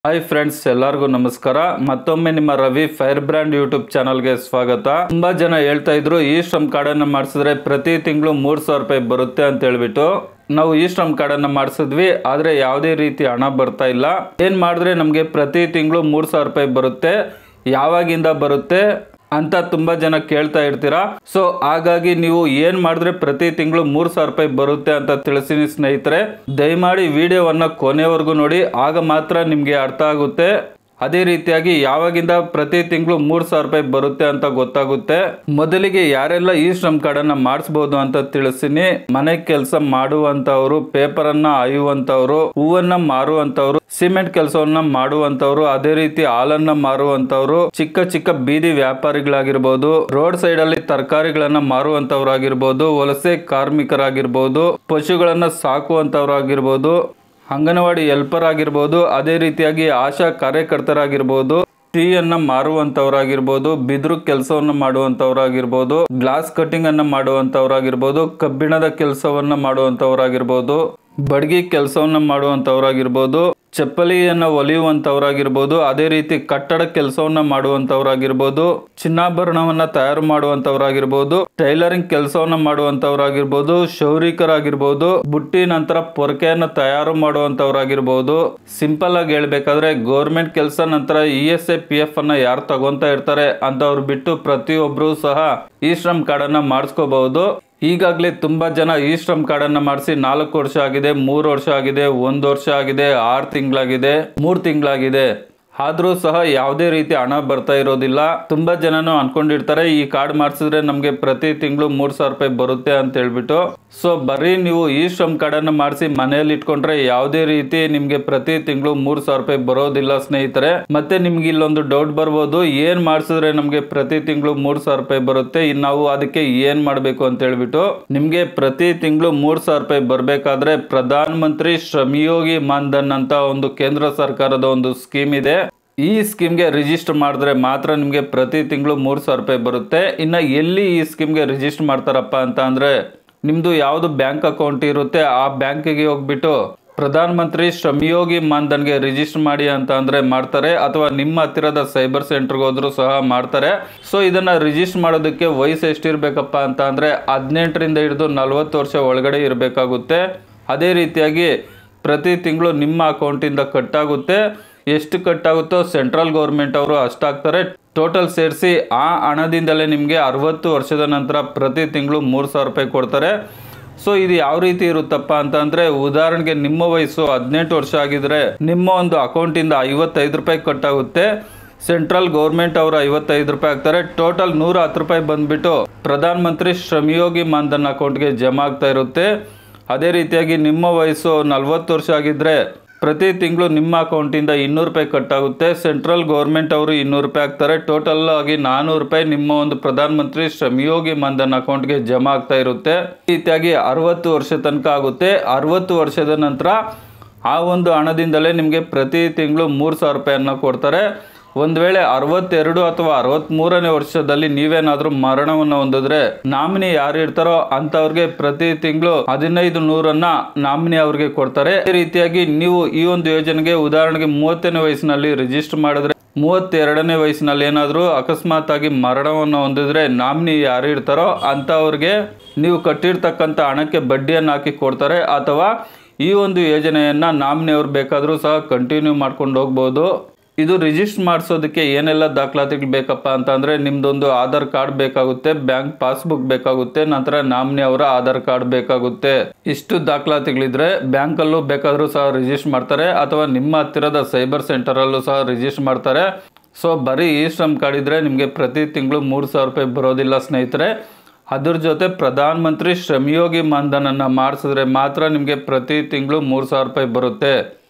hi friends ಎಲ್ಲರಿಗೂ ನಮಸ್ಕಾರ ಮತ್ತೊಮ್ಮೆ ನಿಮ್ಮ ರವಿ ಫೈರ್ ಬ್ರ್ಯಾಂಡ್ ಯೂಟ್ಯೂಬ್ ಚಾನಲ್ಗೆ ಸ್ವಾಗತ ತುಂಬಾ ಜನ ಹೇಳ್ತಾ ಇದ್ರು ಈ ಶ್ರಮ್ ಕಾರ್ಡನ್ನು ಮಾಡಿಸಿದ್ರೆ ಪ್ರತಿ ತಿಂಗಳು ಮೂರ್ ಸಾವಿರ ರೂಪಾಯಿ ಬರುತ್ತೆ ಅಂತ ಹೇಳ್ಬಿಟ್ಟು ನಾವು ಈ ಶ್ರಮ್ ಕಾರ್ಡನ್ನು ಮಾಡಿಸಿದ್ವಿ ಆದ್ರೆ ಯಾವುದೇ ರೀತಿ ಹಣ ಬರ್ತಾ ಇಲ್ಲ ಏನ್ ಮಾಡಿದ್ರೆ ನಮಗೆ ಪ್ರತಿ ತಿಂಗಳು ಮೂರ್ ಸಾವಿರ ರೂಪಾಯಿ ಬರುತ್ತೆ ಯಾವಾಗಿಂದ ಬರುತ್ತೆ ಅಂತ ತುಂಬಾ ಜನ ಕೇಳ್ತಾ ಇರ್ತೀರಾ ಸೊ ಹಾಗಾಗಿ ನೀವು ಏನ್ ಮಾಡಿದ್ರೆ ಪ್ರತಿ ತಿಂಗಳು ಮೂರ್ ಸಾವಿರ ರೂಪಾಯಿ ಬರುತ್ತೆ ಅಂತ ತಿಳಿಸಿನಿ ಸ್ನೇಹಿತರೆ ದಯಮಾಡಿ ವಿಡಿಯೋವನ್ನ ಕೊನೆವರೆಗೂ ನೋಡಿ ಆಗ ಮಾತ್ರ ನಿಮ್ಗೆ ಅರ್ಥ ಆಗುತ್ತೆ ಅದೇ ರೀತಿಯಾಗಿ ಯಾವಾಗಿಂದ ಪ್ರತಿ ತಿಂಗಳು ಮೂರ್ ಸಾವಿರ ರೂಪಾಯಿ ಬರುತ್ತೆ ಅಂತ ಗೊತ್ತಾಗುತ್ತೆ ಮೊದಲಿಗೆ ಯಾರೆಲ್ಲ ಈ ಶ್ರಮ್ ಕಾರ್ಡನ್ನ ಮಾಡಿಸ್ಬೋದು ಅಂತ ತಿಳಿಸ್ತೀನಿ ಮನೆ ಕೆಲಸ ಮಾಡುವಂತವ್ರು ಪೇಪರ್ ಅನ್ನ ಆಯುವಂತವ್ರು ಹೂವನ್ನ ಮಾರುವಂತವ್ರು ಸಿಮೆಂಟ್ ಕೆಲಸವನ್ನ ಮಾಡುವಂತವ್ರು ಅದೇ ರೀತಿ ಹಾಲನ್ನ ಮಾರುವಂತವ್ರು ಚಿಕ್ಕ ಚಿಕ್ಕ ಬೀದಿ ವ್ಯಾಪಾರಿಗಳಾಗಿರ್ಬೋದು ರೋಡ್ ಸೈಡ್ ಅಲ್ಲಿ ತರಕಾರಿಗಳನ್ನ ಮಾರುವಂತವ್ರಾಗಿರ್ಬೋದು ವಲಸೆ ಕಾರ್ಮಿಕರಾಗಿರ್ಬೋದು ಪಶುಗಳನ್ನ ಸಾಕುವಂತವ್ರಾಗಿರ್ಬೋದು ಅಂಗನವಾಡಿ ಹೆಲ್ಪರ್ ಆಗಿರ್ಬೋದು ಅದೇ ರೀತಿಯಾಗಿ ಆಶಾ ಕಾರ್ಯಕರ್ತರಾಗಿರ್ಬೋದು ಟೀಯನ್ನ ಮಾರುವಂತವ್ರಾಗಿರ್ಬೋದು ಬಿದ್ರು ಕೆಲಸವನ್ನ ಮಾಡುವಂತವ್ರಾಗಿರ್ಬೋದು ಗ್ಲಾಸ್ ಕಟಿಂಗ್ ಅನ್ನ ಮಾಡುವಂತವ್ರಾಗಿರ್ಬೋದು ಕಬ್ಬಿಣದ ಕೆಲಸವನ್ನ ಮಾಡುವಂತವ್ರಾಗಿರ್ಬೋದು ಬಡ್ಗಿ ಕೆಲಸವನ್ನ ಮಾಡುವಂತವ್ರಾಗಿರ್ಬೋದು ಚಪ್ಪಲಿಯನ್ನ ಹೊಲಿಯುವಂತವ್ರಾಗಿರ್ಬೋದು ಅದೇ ರೀತಿ ಕಟ್ಟಡ ಕೆಲಸವನ್ನ ಮಾಡುವಂತವ್ರಾಗಿರ್ಬೋದು ಚಿನ್ನಾಭರಣವನ್ನ ತಯಾರು ಮಾಡುವಂತವ್ರಾಗಿರ್ಬೋದು ಟೈಲರಿಂಗ್ ಕೆಲಸವನ್ನ ಮಾಡುವಂತವ್ರಾಗಿರ್ಬೋದು ಶೌರಿಕರಾಗಿರ್ಬೋದು ಬುಟ್ಟಿ ನಂತರ ಪೊರಕೆಯನ್ನ ತಯಾರು ಮಾಡುವಂತವ್ರಾಗಿರ್ಬೋದು ಸಿಂಪಲ್ ಆಗಿ ಹೇಳ್ಬೇಕಾದ್ರೆ ಗೌರ್ಮೆಂಟ್ ಕೆಲಸ ನಂತರ E S I P F ಅನ್ನ ಯಾರು ತಗೊಂತ ಇರ್ತಾರೆ ಅಂತವ್ರು ಬಿಟ್ಟು ಪ್ರತಿಯೊಬ್ರು ಸಹ ಈ ಶ್ರಮ್ ಕಾರ್ಡ್ ಅನ್ನ ಮಾಡಿಸ್ಕೋಬಹುದು ಈಗಾಗಲೇ ತುಂಬಾ ಜನ ಈ ಶ್ರಮ್ ಕಾರ್ಡ್ ಅನ್ನ ಮಾಡಿಸಿ ನಾಲ್ಕು ವರ್ಷ ಆಗಿದೆ ಮೂರು ವರ್ಷ ಆಗಿದೆ ಒಂದು ವರ್ಷ ಆಗಿದೆ ಆರು ತಿಂಗಳಾಗಿದೆ ಮೂರು ತಿಂಗಳಾಗಿದೆ ಆದ್ರೂ ಸಹ ಯಾವುದೇ ರೀತಿ ಹಣ ಬರ್ತಾ ಇರೋದಿಲ್ಲ ತುಂಬಾ ಜನನು ಅನ್ಕೊಂಡಿರ್ತಾರೆ ಈ ಕಾರ್ಡ್ ಮಾಡಿಸಿದ್ರೆ ನಮಗೆ ಪ್ರತಿ ತಿಂಗಳು ಮೂರ್ ಸಾವಿರ ರೂಪಾಯಿ ಬರುತ್ತೆ ಅಂತ ಹೇಳ್ಬಿಟ್ಟು ಸೊ ಬರೀ ನೀವು ಈ ಶ್ರಮ್ ಕಾರ್ಡ್ ಅನ್ನ ಮಾಡಿಸಿ ಮನೆಯಲ್ಲಿ ಇಟ್ಕೊಂಡ್ರೆ ಯಾವುದೇ ರೀತಿ ನಿಮ್ಗೆ ಪ್ರತಿ ತಿಂಗಳು ಮೂರ್ ಸಾವಿರ ರೂಪಾಯಿ ಬರೋದಿಲ್ಲ ಸ್ನೇಹಿತರೆ ಮತ್ತೆ ನಿಮ್ಗೆ ಇಲ್ಲೊಂದು ಡೌಟ್ ಬರ್ಬೋದು ಏನ್ ಮಾಡಿಸಿದ್ರೆ ನಮ್ಗೆ ಪ್ರತಿ ತಿಂಗಳು ಮೂರ್ ಸಾವಿರ ರೂಪಾಯಿ ಬರುತ್ತೆ ಇನ್ನು ನಾವು ಅದಕ್ಕೆ ಏನ್ ಮಾಡ್ಬೇಕು ಅಂತ ಹೇಳ್ಬಿಟ್ಟು ನಿಮ್ಗೆ ಪ್ರತಿ ತಿಂಗಳು ಮೂರ್ ಸಾವಿರ ರೂಪಾಯಿ ಬರ್ಬೇಕಾದ್ರೆ ಪ್ರಧಾನ ಮಂತ್ರಿ ಶ್ರಮಯೋಗಿ ಮಾನ್ಧನ್ ಅಂತ ಒಂದು ಕೇಂದ್ರ ಸರ್ಕಾರದ ಒಂದು ಸ್ಕೀಮ್ ಇದೆ ಈ ಸ್ಕೀಮ್ಗೆ ರಿಜಿಸ್ಟರ್ ಮಾಡಿದ್ರೆ ಮಾತ್ರ ನಿಮಗೆ ಪ್ರತಿ ತಿಂಗಳು ಮೂರು ಸಾವಿರ ರೂಪಾಯಿ ಬರುತ್ತೆ ಇನ್ನು ಎಲ್ಲಿ ಈ ಸ್ಕೀಮ್ಗೆ ರಿಜಿಸ್ಟರ್ ಮಾಡ್ತಾರಪ್ಪ ಅಂತ ಅಂದರೆ ನಿಮ್ಮದು ಯಾವುದು ಬ್ಯಾಂಕ್ ಅಕೌಂಟ್ ಇರುತ್ತೆ ಆ ಬ್ಯಾಂಕಿಗೆ ಹೋಗ್ಬಿಟ್ಟು ಪ್ರಧಾನ ಮಂತ್ರಿ ಶ್ರಮಯೋಗಿ ಮಾನ್ಧನ್ಗೆ ರಿಜಿಸ್ಟರ್ ಮಾಡಿ ಅಂತ ಅಂದ್ರೆ ಮಾಡ್ತಾರೆ ಅಥವಾ ನಿಮ್ಮ ಹತ್ತಿರದ ಸೈಬರ್ ಸೆಂಟರ್ಗೆ ಹೋದ್ರು ಸಹ ಮಾಡ್ತಾರೆ ಸೊ ಇದನ್ನ ರಿಜಿಸ್ಟರ್ ಮಾಡೋದಕ್ಕೆ ವಯಸ್ಸು ಎಷ್ಟಿರ್ಬೇಕಪ್ಪ ಅಂತ ಅಂದ್ರೆ ಹದಿನೆಂಟರಿಂದ ಹಿಡಿದು ನಲವತ್ತು ವರ್ಷ ಒಳಗಡೆ ಇರಬೇಕಾಗುತ್ತೆ ಅದೇ ರೀತಿಯಾಗಿ ಪ್ರತಿ ತಿಂಗಳು ನಿಮ್ಮ ಅಕೌಂಟಿಂದ ಕಟ್ಟಾಗುತ್ತೆ ಎಷ್ಟು ಕಟ್ಟಾಗುತ್ತೋ ಸೆಂಟ್ರಲ್ ಗೌರ್ಮೆಂಟ್ ಅವರು ಅಷ್ಟಾಗ್ತಾರೆ ಟೋಟಲ್ ಸೇರಿಸಿ ಆ ಹಣದಿಂದಲೇ ನಿಮಗೆ ಅರವತ್ತು ವರ್ಷದ ನಂತರ ಪ್ರತಿ ತಿಂಗಳು ಮೂರು ಸಾವಿರ ರೂಪಾಯಿ ಕೊಡ್ತಾರೆ ಸೊ ಇದು ಯಾವ ರೀತಿ ಇರುತ್ತಪ್ಪ ಅಂತ ಅಂದ್ರೆ ಉದಾಹರಣೆಗೆ ನಿಮ್ಮ ವಯಸ್ಸು ಹದಿನೆಂಟು ವರ್ಷ ಆಗಿದ್ರೆ ನಿಮ್ಮ ಒಂದು ಅಕೌಂಟಿಂದ ಐವತ್ತೈದು ರೂಪಾಯಿ ಕಟ್ಟಾಗುತ್ತೆ ಸೆಂಟ್ರಲ್ ಗೌರ್ಮೆಂಟ್ ಅವರು ಐವತ್ತೈದು ರೂಪಾಯಿ ಹಾಕ್ತಾರೆ ಟೋಟಲ್ ನೂರ ಹತ್ತು ರೂಪಾಯಿ ಬಂದ್ಬಿಟ್ಟು ಪ್ರಧಾನ ಮಂತ್ರಿ ಶ್ರಮಯೋಗಿ ಮಾನ್ಧನ್ ಅಕೌಂಟ್ಗೆ ಜಮಾ ಆಗ್ತಾ ಇರುತ್ತೆ ಅದೇ ರೀತಿಯಾಗಿ ನಿಮ್ಮ ವಯಸ್ಸು ನಲ್ವತ್ತು ವರ್ಷ ಆಗಿದ್ರೆ ಪ್ರತಿ ತಿಂಗಳು ನಿಮ್ಮ ಅಕೌಂಟಿಂದ ಇನ್ನೂರು ರೂಪಾಯಿ ಕಟ್ಟಾಗುತ್ತೆ ಸೆಂಟ್ರಲ್ ಗೌರ್ಮೆಂಟ್ ಅವರು ಇನ್ನೂರು ರೂಪಾಯಿ ಹಾಕ್ತಾರೆ ಟೋಟಲ್ ಆಗಿ ನಾನೂರು ರೂಪಾಯಿ ನಿಮ್ಮ ಒಂದು ಪ್ರಧಾನ ಮಂತ್ರಿ ಶ್ರಮಯೋಗಿ ಮಾನ್ಧನ್ ಅಕೌಂಟ್ಗೆ ಜಮಾ ಆಗ್ತಾ ಇರುತ್ತೆ ಈ ರೀತಿಯಾಗಿ ಅರವತ್ತು ವರ್ಷ ತನಕ ಆಗುತ್ತೆ ಅರವತ್ತು ವರ್ಷದ ನಂತರ ಆ ಒಂದು ಹಣದಿಂದಲೇ ನಿಮಗೆ ಪ್ರತಿ ತಿಂಗಳು ಮೂರು ಸಾವಿರ ರೂಪಾಯಿಯನ್ನು ಕೊಡ್ತಾರೆ ಒಂದು ವೇಳೆ ಅರವತ್ತೆರಡು ಅಥವಾ ಅರವತ್ತ್ಮೂರನೇ ವರ್ಷದಲ್ಲಿ ನೀವೇನಾದ್ರೂ ಮರಣವನ್ನು ಹೊಂದಿದ್ರೆ ನಾಮಿನಿ ಯಾರು ಇರ್ತಾರೋ ಅಂತವ್ರಿಗೆ ಪ್ರತಿ ತಿಂಗಳು ಹದಿನೈದು ನೂರನ್ನ ನಾಮಿನಿ ಅವ್ರಿಗೆ ಕೊಡ್ತಾರೆ ಈ ರೀತಿಯಾಗಿ ನೀವು ಈ ಒಂದು ಯೋಜನೆಗೆ ಉದಾಹರಣೆಗೆ ಮೂವತ್ತನೇ ವಯಸ್ಸಿನಲ್ಲಿ ರಿಜಿಸ್ಟರ್ ಮಾಡಿದ್ರೆ ಮೂವತ್ತೆರಡನೇ ವಯಸ್ಸಿನಲ್ಲಿ ಏನಾದರೂ ಅಕಸ್ಮಾತ್ ಆಗಿ ಮರಣವನ್ನು ಹೊಂದಿದ್ರೆ ನಾಮಿನಿ ಯಾರು ಇರ್ತಾರೋ ಅಂಥವ್ರಿಗೆ ನೀವು ಕಟ್ಟಿರ್ತಕ್ಕಂಥ ಹಣಕ್ಕೆ ಬಡ್ಡಿಯನ್ನು ಹಾಕಿ ಕೊಡ್ತಾರೆ ಅಥವಾ ಈ ಒಂದು ಯೋಜನೆಯನ್ನ ನಾಮಿನಿ ಅವ್ರು ಬೇಕಾದರೂ ಸಹ ಕಂಟಿನ್ಯೂ ಮಾಡ್ಕೊಂಡು ಹೋಗ್ಬೋದು ಇದು ರಿಜಿಸ್ಟರ್ ಮಾಡಿಸೋದಕ್ಕೆ ಏನೆಲ್ಲ ದಾಖಲಾತಿಗಳು ಬೇಕಪ್ಪ ಅಂತ ಅಂದ್ರೆ ನಿಮ್ದೊಂದು ಆಧಾರ್ ಕಾರ್ಡ್ ಬೇಕಾಗುತ್ತೆ ಬ್ಯಾಂಕ್ ಪಾಸ್ಬುಕ್ ಬೇಕಾಗುತ್ತೆ ನಂತರ ನಾಮಿನಿ ಅವರ ಆಧಾರ್ ಕಾರ್ಡ್ ಬೇಕಾಗುತ್ತೆ ಇಷ್ಟು ದಾಖಲಾತಿಗಳಿದ್ರೆ ಬ್ಯಾಂಕಲ್ಲೂ ಬೇಕಾದರೂ ಸಹ ರಿಜಿಸ್ಟರ್ ಮಾಡ್ತಾರೆ ಅಥವಾ ನಿಮ್ಮ ಹತ್ತಿರದ ಸೈಬರ್ ಸೆಂಟರಲ್ಲೂ ಸಹ ರಿಜಿಸ್ಟರ್ ಮಾಡ್ತಾರೆ ಸೊ ಬರೀ ಈ ಶ್ರಮ್ ಕಾರ್ಡ್ ಇದ್ರೆ ನಿಮಗೆ ಪ್ರತಿ ತಿಂಗಳು ಮೂರು ಸಾವಿರ ರೂಪಾಯಿ ಬರೋದಿಲ್ಲ ಸ್ನೇಹಿತರೆ ಅದ್ರ ಜೊತೆ ಪ್ರಧಾನ ಮಂತ್ರಿ ಶ್ರಮಯೋಗಿ ಮಾನ್ಧನನ್ನ ಮಾಡಿಸಿದ್ರೆ ಮಾತ್ರ ನಿಮಗೆ ಪ್ರತಿ ತಿಂಗಳು ಮೂರು ಸಾವಿರ ರೂಪಾಯಿ ಬರುತ್ತೆ